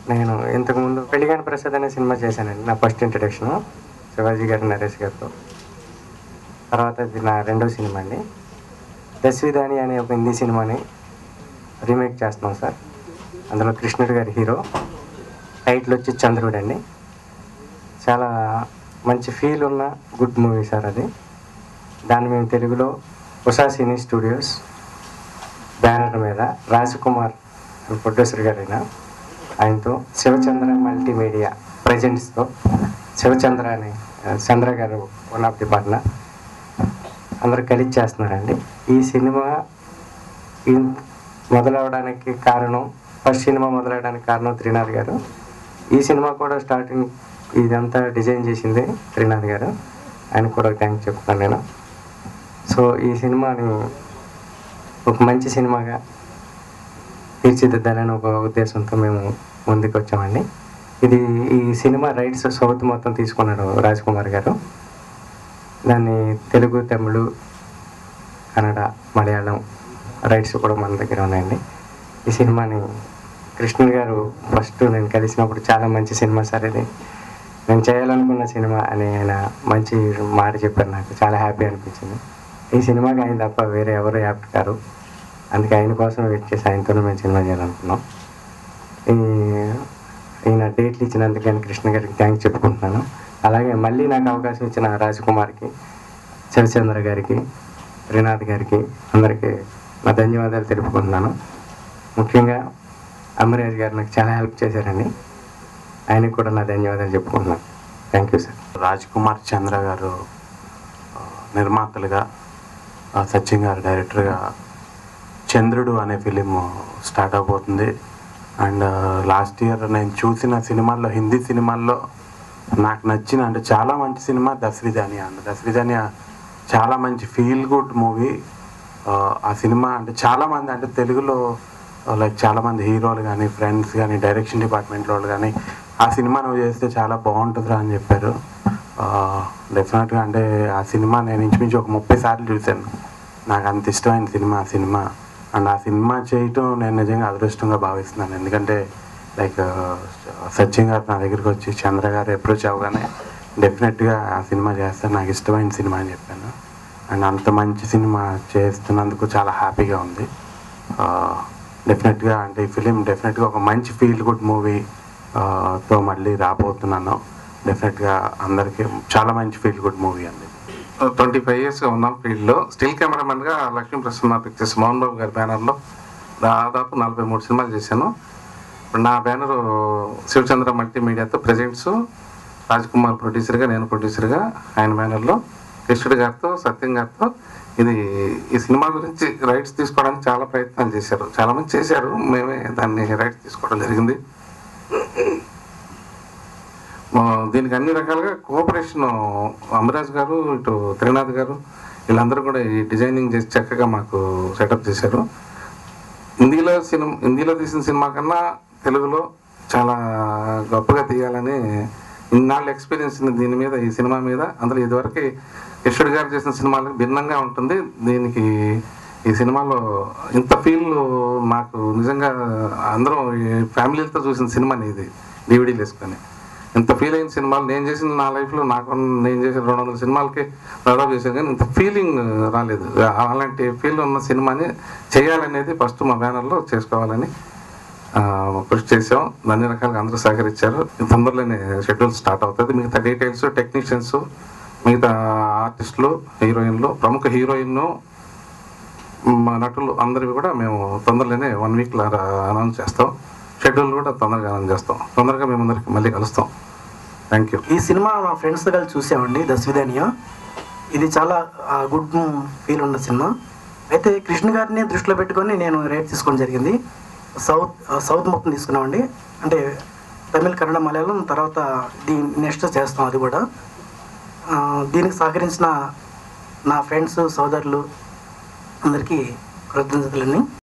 నేను ఇంతకుముందు పెళ్లిగాని ప్రసాద్ అనే సినిమా చేశానండి నా ఫస్ట్ ఇంట్రడక్షన్ శివాజీ గారు నరేష్ గారితో తర్వాత ఇది నా రెండో సినిమా అండి దశవిధాని అనే ఒక హిందీ సినిమాని రీమేక్ చేస్తున్నాం సార్ అందులో కృష్ణుడు గారి హీరో టైటిల్ వచ్చి చంద్రుడు అండి చాలా మంచి ఫీల్ ఉన్న గుడ్ మూవీ సార్ అది దాన్ని మేము తెలుగులో ఉషా సినీ స్టూడియోస్ బ్యానర్ మీద రాజకుమార్ ప్రొడ్యూసర్ గారైన ఆయనతో శివచంద్ర మల్టీమీడియా ప్రజెంట్స్తో శివచంద్ర అని ఆ, చంద్ర గారు వన్ ఆఫ్ ది పార్ట్నర్ అందరూ కలిసి చేస్తున్నారండి ఈ సినిమా ఇన్- మొదలవడానికి కారణం ఫస్ట్ సినిమా మొదలవడానికి కారణం త్రినాథ్ గారు ఈ సినిమా కూడా స్టార్టింగ్ ఇదంతా డిజైన్ చేసింది త్రినాథ్ గారు ఆయన కూడా థ్యాంక్స్ చెప్తాను నేను సో ఈ సినిమాని ఒక మంచి సినిమాగా తీర్చిదిద్దాలని ఒక ఉద్దేశంతో మేము ముందుకు వచ్చామండి ఇది ఈ సినిమా రైట్స్ సౌత్ మొత్తం తీసుకున్నాడు రాజ్ కుమార్ గారు దాన్ని తెలుగు తమిళ కన్నడ మలయాళం రైట్స్ కూడా మన దగ్గర ఉన్నాయండి ఈ సినిమాని కృష్ణుడు గారు ఫస్ట్ నేను కలిసినప్పుడు చాలా మంచి సినిమా సార్ ఇది నేను చేయాలనుకున్న సినిమా అని ఆయన మంచి మాట చెప్పారు నాకు చాలా హ్యాపీ అనిపించింది ఈ సినిమాకి ఆయన తప్ప వేరే ఎవరు యాప్ట్ కారు అందుకే ఆయన కోసం వెయిట్ చేసి ఆయనతోనే మేము సినిమా చేయాలనుకున్నాం ఈ ఈయన డేట్లు ఇచ్చినందుకు నేను కృష్ణ గారికి థ్యాంక్స్ చెప్పుకుంటున్నాను అలాగే మళ్ళీ నాకు అవకాశం ఇచ్చిన రాజకుమార్కి శివచంద్ర గారికి శ్రీనాథ్ గారికి అందరికీ నా ధన్యవాదాలు తెలుపుకుంటున్నాను ముఖ్యంగా అమరేష్ గారు నాకు చాలా హెల్ప్ చేశారండి ఆయనకి కూడా నా ధన్యవాదాలు చెప్పుకుంటున్నాను thank you sir Raj Kumar Chandra గారు ఆ, నిర్మాతలుగా ఆ, సచిన్ గారు డైరెక్టర్గా చంద్రుడు అనే ఫిలిం స్టార్ట్ అవబోతుంది అండ్ లాస్ట్ ఇయర్ నేను చూసిన సినిమాల్లో హిందీ సినిమాల్లో నాకు నచ్చిన అంటే చాలా మంచి సినిమా దశరిదాని అండ్ దశరిదాని చాలా మంచి ఫీల్ గుడ్ మూవీ ఆ సినిమా అంటే చాలా మంది అంటే తెలుగులో లైక్ చాలా మంది హీరోలు కానీ ఫ్రెండ్స్ కానీ డైరెక్షన్ డిపార్ట్మెంట్ వాళ్ళు కానీ ఆ సినిమా నువ్వు చేస్తే చాలా బాగుంటుందిరా అని చెప్పారు డెఫినెట్గా అంటే ఆ సినిమా నేను ఇంచుమించు ఒక ముప్పై సార్లు చూశాను నాకు అంత ఇష్టమైన సినిమా ఆ సినిమా అండ్ ఆ సినిమా చేయటం నేను నిజంగా అదృష్టంగా భావిస్తున్నాను ఎందుకంటే లైక్ సచిన్ గారు నా దగ్గరికి వచ్చి చంద్ర గారు అప్రోచ్ అవ్వగానే డెఫినెట్గా ఆ సినిమా చేస్తాను నాకు ఇష్టమైన సినిమా అని చెప్పాను అండ్ అంత మంచి సినిమా చేస్తున్నందుకు చాలా హ్యాపీగా ఉంది డెఫినెట్గా అంటే ఈ ఫిలిం డెఫినెట్గా ఒక మంచి ఫీల్ గుడ్ మూవీ తో మళ్ళీ రాబోతున్నాను డెఫినెట్గా అందరికీ చాలా మంచి ఫీల్ గుడ్ మూవీ అండి ట్వంటీ ఫైవ్ ఇయర్స్గా ఉన్నాం ఫీల్డ్లో స్టిల్ కెమెరామెన్గా లక్ష్మీ ప్రసన్న పిక్చర్స్ మోహన్ బాబు గారి బ్యానర్లో దాదాపు నలభై మూడు సినిమాలు చేశాను ఇప్పుడు నా బ్యానర్ శివచంద్ర మల్టీమీడియాతో ప్రజెంట్స్ రాజ్ కుమార్ ప్రొడ్యూసర్గా నేను ప్రొడ్యూసర్గా ఆయన బ్యానర్లో కృష్ణుడు గారితో సత్యం గారితో ఇది ఈ సినిమా గురించి రైట్స్ తీసుకోవడానికి చాలా ప్రయత్నాలు చేశారు చాలా మంది చేశారు మేమే దాన్ని రైట్స్ తీసుకోవడం జరిగింది ఆ, దీనికి అన్ని రకాలుగా కోఆపరేషన్ అమరాజ్ గారు ఇటు త్రినాథ్ గారు వీళ్ళందరూ కూడా ఈ డిజైనింగ్ చేసి చక్కగా మాకు సెటప్ చేశారు హిందీలో సినిమా హిందీలో తీసిన సినిమా కన్నా తెలుగులో చాలా గొప్పగా తీయాలని ఇన్నాళ్ళు ఎక్స్పీరియన్స్ ఉంది దీని మీద ఈ సినిమా మీద అందులో ఇదివరకు యశ్వడ్ గారు చేసిన సినిమాలకు భిన్నంగా ఉంటుంది దీనికి ఈ సినిమాలో ఇంత ఫీల్ నాకు నిజంగా అందరం ఈ ఫ్యామిలీలతో చూసిన సినిమాని ఇది డివిడీలు వేసుకొని ఇంత ఫీల్ అయిన సినిమాలు నేను చేసిన నా లైఫ్లో నాకు నేను చేసిన రెండు వందల సినిమాలకి దాదాపు చేశాను కానీ ఇంత ఫీలింగ్ రాలేదు అలాంటి ఫీల్ ఉన్న సినిమాని చేయాలనేది ఫస్ట్ మా బ్యానర్లో చేసుకోవాలని ఆ, కృషి చేసాం అన్ని రకాలుగా అందరూ సహకరించారు తొందరలోనే షెడ్యూల్ స్టార్ట్ అవుతుంది మిగతా డీటెయిల్స్ టెక్నీషియన్స్ మిగతా ఆర్టిస్టులు హీరోయిన్లు ప్రముఖ హీరోయిన్ మా నటులు అందరివి కూడా మేము తొందరలోనే వన్ వీక్లో అనౌన్స్ చేస్తాం షెడ్యూల్ కూడా తొందరగా అనౌన్స్ చేస్తాం తొందరగా మేము అందరికి మళ్ళీ కలుస్తాం థ్యాంక్ యూ ఈ సినిమా మా ఫ్రెండ్స్తో కలిసి చూసామండి దశవిధానియా ఇది చాలా గుడ్ ఫీల్ ఉన్న సినిమా అయితే కృష్ణ గారిని దృష్టిలో పెట్టుకొని నేను రేట్ తీసుకోవడం జరిగింది సౌత్ సౌత్ మొత్తం తీసుకున్నామండి అంటే తమిళ కన్నడ మలయాళం తర్వాత దీని నెక్స్ట్ చేస్తాం అది కూడా ఆ, దీనికి సహకరించిన నా ఫ్రెండ్స్ సోదరులు అందరికీ కృతజ్ఞతలన్నీ